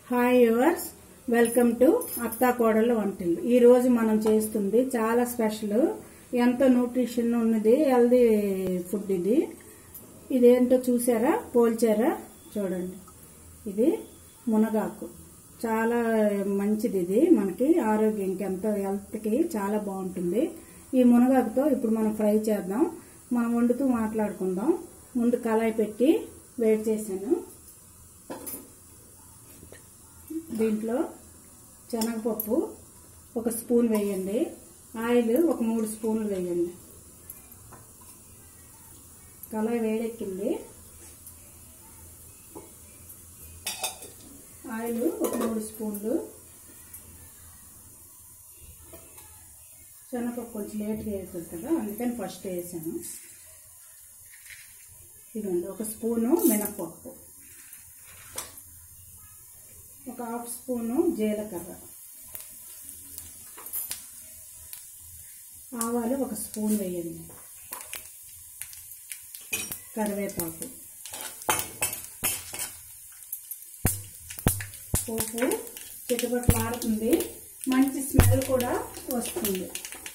hi yours welcome to అత్తా కోడళ్ళ వంటలు ఈ రోజు మనం చేస్తుంది చాలా స్పెషల్ ఎంతో న్యూట్రిషన్ ఉన్నది హెల్దీ ఫుడ్ ఇది ఇదేంటో చూసారా పోల్చారా చూడండి ఇది మునగాకు చాలా మంచిది ఇది మనకి ఆరోగ్యంకి ఎంతో హెల్త్కి చాలా బాగుంటుంది ఈ మునగాకుతో ఇప్పుడు మనం ఫ్రై చేద్దాం మనం వండుతూ మాట్లాడుకుందాం ముందు కళాయి పెట్టి వేడి చేశాను దీంట్లో శనగపప్పు ఒక స్పూన్ వేయండి ఆయిల్ ఒక మూడు స్పూన్లు వేయండి కళాయి వేడెక్కింది ఆయిల్ ఒక మూడు స్పూన్లు శనగపప్పు కొంచెం లేట్గా వేస్తుంది కదా అందుకని ఫస్ట్ వేసాను ఇదండి ఒక స్పూను మినప్పప్పు ఒక హాఫ్ స్పూను జీలకర్ర ఆవాలు ఒక స్పూన్ వేయండి కరివేపాకు పోపు చిట్టుబట్లు ఆడుతుంది మంచి స్మెల్ కూడా వస్తుంది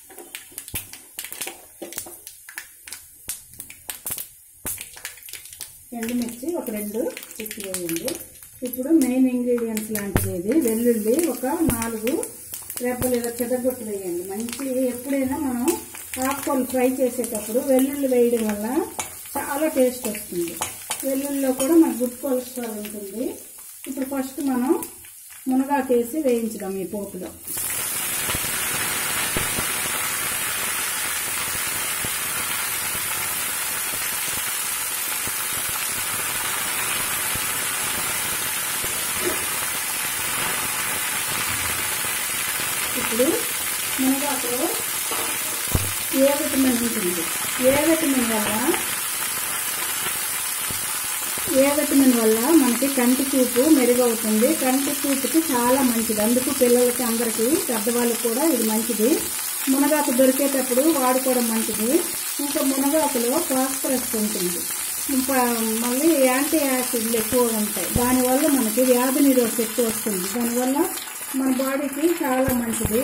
ఎండుమిర్చి ఒక రెండు చిక్కి వేయండి ఇప్పుడు మెయిన్ ఇంగ్రీడియంట్స్ లాంటిది ఇది వెల్లుల్లి ఒక నాలుగు రెబ్బలు ఇలా చెదగొట్టు వేయండి మంచి ఎప్పుడైనా మనం ఆకుకూరలు ఫ్రై చేసేటప్పుడు వెల్లుల్లి వేయడం వల్ల చాలా టేస్ట్ వస్తుంది వెల్లుల్లిలో కూడా మనకు గుడ్ కొలెస్ట్రాల్ ఉంటుంది ఇప్పుడు ఫస్ట్ మనం మునగాకేసి వేయించుదాం ఈ పోపులో ఇప్పుడు మునగాకులో ఏ విటమిన్ ఉంటుంది ఏ విటమిన్ వల్ల ఏ విటమిన్ వల్ల మనకి కంటి చూపు మెరుగవుతుంది కంటి చూపుకి చాలా మంచిది అందుకు పిల్లలకి అందరికీ పెద్దవాళ్ళకి కూడా ఇది మంచిది మునగాకు దొరికేటప్పుడు వాడుకోవడం మంచిది ఇంకా మునగాకులో ఫాస్ఫరస్ ఉంటుంది ఇంకా మళ్ళీ యాంటీ యాసిడ్లు ఎక్కువ ఉంటాయి దానివల్ల మనకి వ్యాధి నిరోధ శక్తి వస్తుంది దానివల్ల మన బాడీకి చాలా మంచిది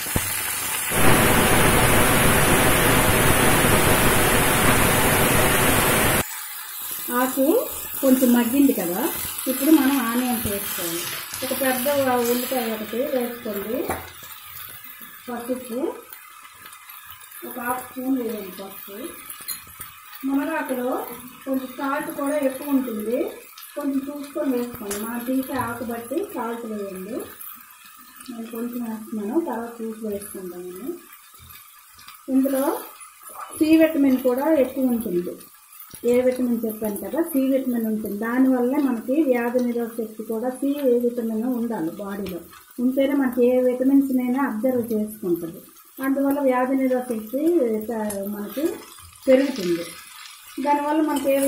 ఆకు కొంచెం మగ్గింది కదా ఇప్పుడు మనం ఆనియన్స్ వేసుకోవాలి ఒక పెద్ద ఉల్లిపాయ ఒకటి వేసుకోండి పసుపు ఒక హాఫ్ స్పూన్ వేయండి పసుపు మునగాకులో కొంచెం సాల్ట్ కూడా ఎక్కువ ఉంటుంది కొంచెం చూసుకొని వేసుకోండి మా తీసే ఆకు బట్టి సాల్ట్ వేయండి నేను కొంచెం వేస్తున్నాను తర్వాత చూసి వేసుకుంటాను ఇందులో సి విటమిన్ కూడా ఎక్కువ ఉంటుంది ఏ విటమిన్ చెప్పాను కదా సి విటమిన్ ఉంటుంది దానివల్లే మనకి వ్యాధి నిరోధక శక్తి కూడా సి విటమిన్ ఉండాలి బాడీలో ఉంటేనే మనకి ఏ విటమిన్స్నైనా అబ్జర్వ్ చేసుకుంటుంది అందువల్ల వ్యాధి నిరోధక శక్తి మనకి పెరుగుతుంది దానివల్ల మనకి ఏ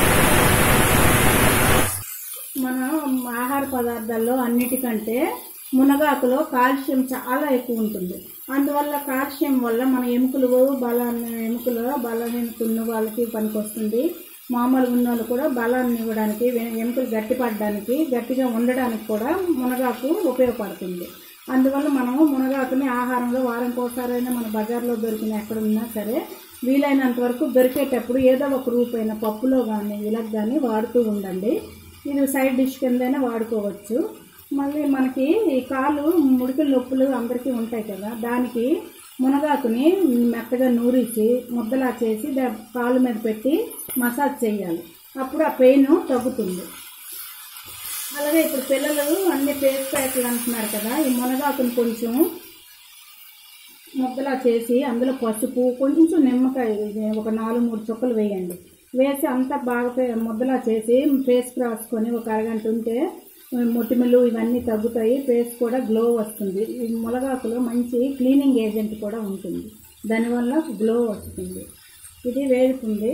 మన ఆహార పదార్థాల్లో అన్నిటికంటే మునగాకులో కాల్షియం చాలా ఎక్కువ ఉంటుంది అందువల్ల కాల్షియం వల్ల మన ఎముకలు బలాన్ని ఎముకలు బలహీనత ఉన్న వాళ్ళకి పనికొస్తుంది మామూలు ఉన్న వాళ్ళు కూడా బలాన్ని ఇవ్వడానికి ఎముకలు గట్టిపడడానికి గట్టిగా ఉండడానికి కూడా మునగాకు ఉపయోగపడుతుంది అందువల్ల మనము మునగాకుని ఆహారంలో వారం కోసారైనా మన బజార్లో దొరికిన ఎక్కడ ఉన్నా సరే వీలైనంత వరకు దొరికేటప్పుడు ఏదో ఒక రూపైన పప్పులో కానీ ఇలా కానీ వాడుతూ ఉండండి ఇది సైడ్ డిష్ కిందైనా వాడుకోవచ్చు మళ్ళీ మనకి ఈ కాలు ముడికల నొప్పులు అందరికీ ఉంటాయి కదా దానికి మునగాకుని మెత్తగా నూరిసి ముద్దలా చేసి కాలు మీద పెట్టి మసాజ్ చేయాలి అప్పుడు ఆ పెయిన్ తగ్గుతుంది అలాగే ఇప్పుడు పిల్లలు అన్ని పేస్ట్ ప్యాకెట్లు అంటున్నారు కదా ఈ మునగాకుని కొంచెం ముద్దలా చేసి అందులో పసుపు కొంచెం నిమ్మకాయ ఒక నాలుగు మూడు చుక్కలు వేయండి వేసి అంతా బాగా ముద్దలా చేసి ఫేస్ రాసుకొని ఒక అరగంట ఉంటే మొటిమలు ఇవన్నీ తగ్గుతాయి ఫేస్ కూడా గ్లో వస్తుంది ఈ మునగాకులో మంచి క్లీనింగ్ ఏజెంట్ కూడా ఉంటుంది దానివల్ల గ్లో వస్తుంది ఇది వేడుతుంది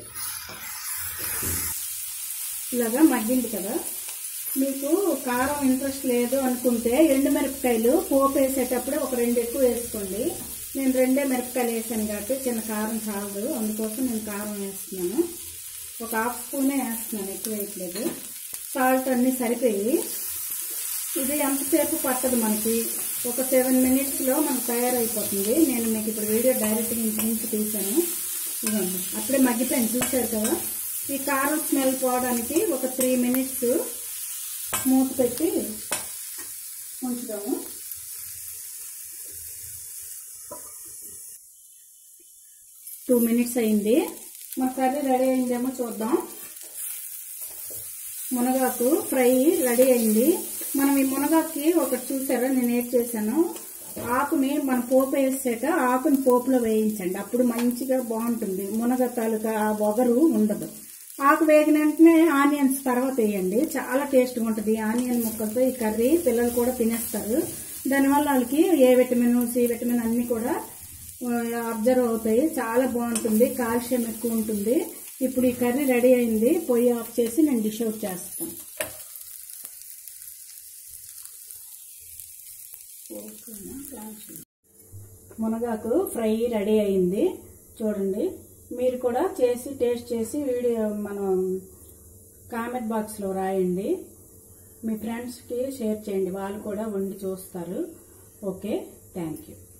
ఇలాగా మగ్గింది కదా మీకు కారం ఇంట్రెస్ట్ లేదు అనుకుంటే ఎండుమిరపకాయలు పోపు వేసేటప్పుడే ఒక రెండు ఎక్కువ వేసుకోండి నేను రెండే మిరపకాయలు వేసాను కాబట్టి చిన్న కారం చాలదు అందుకోసం నేను కారం వేస్తున్నాను ఒక హాఫ్ స్పూనే వేస్తున్నాను ఎక్కువ వేయట్లేదు సాల్ట్ అన్నీ సరిపోయి ఇది ఎంతసేపు పట్టదు మనకి ఒక సెవెన్ మినిట్స్లో మనకు తయారైపోతుంది నేను మీకు ఇప్పుడు వీడియో డైరెక్ట్గా ఇంటి నుంచి తీశాను ఇదిగోండి అప్పుడే మగ్గిపోయింది చూశారు కదా ఈ కారం స్మెల్ పోవడానికి ఒక త్రీ మినిట్స్ మూత పెట్టి ఉంచుదాము టూ మినిట్స్ అయింది మన కర్రీ రెడీ అయిందేమో చూద్దాం మునగాకు ఫ్రై రెడీ అయింది మనం ఈ మునగాకి ఒకటి చూసారా నేను ఏం చేశాను ఆకుని మనం పోపు వేసాక ఆకుని పోపులో వేయించండి అప్పుడు మంచిగా బాగుంటుంది మునగ తాలూకా ఆ ఒగరు ఉండదు ఆకు వేగిన వెంటనే ఆనియన్స్ తర్వాత వేయండి చాలా టేస్ట్గా ఉంటుంది ఆనియన్ ముక్కలతో ఈ కర్రీ పిల్లలు కూడా తినేస్తారు దానివల్ల వాళ్ళకి ఏ విటమిన్ సి విటమిన్ అన్నీ కూడా అబ్జర్వ్ అవుతాయి చాలా బాగుంటుంది కాల్షియం ఎక్కువ ఉంటుంది ఇప్పుడు ఈ కర్రీ రెడీ అయింది పొయ్యి ఆఫ్ చేసి నేను డిష్ అవుట్ చేస్తాను మునగాకు ఫ్రై రెడీ అయింది చూడండి మీరు కూడా చేసి టేస్ట్ చేసి వీడియో మనం కామెంట్ బాక్స్లో రాయండి మీ ఫ్రెండ్స్కి షేర్ చేయండి వాళ్ళు కూడా వండి చూస్తారు ఓకే థ్యాంక్ యూ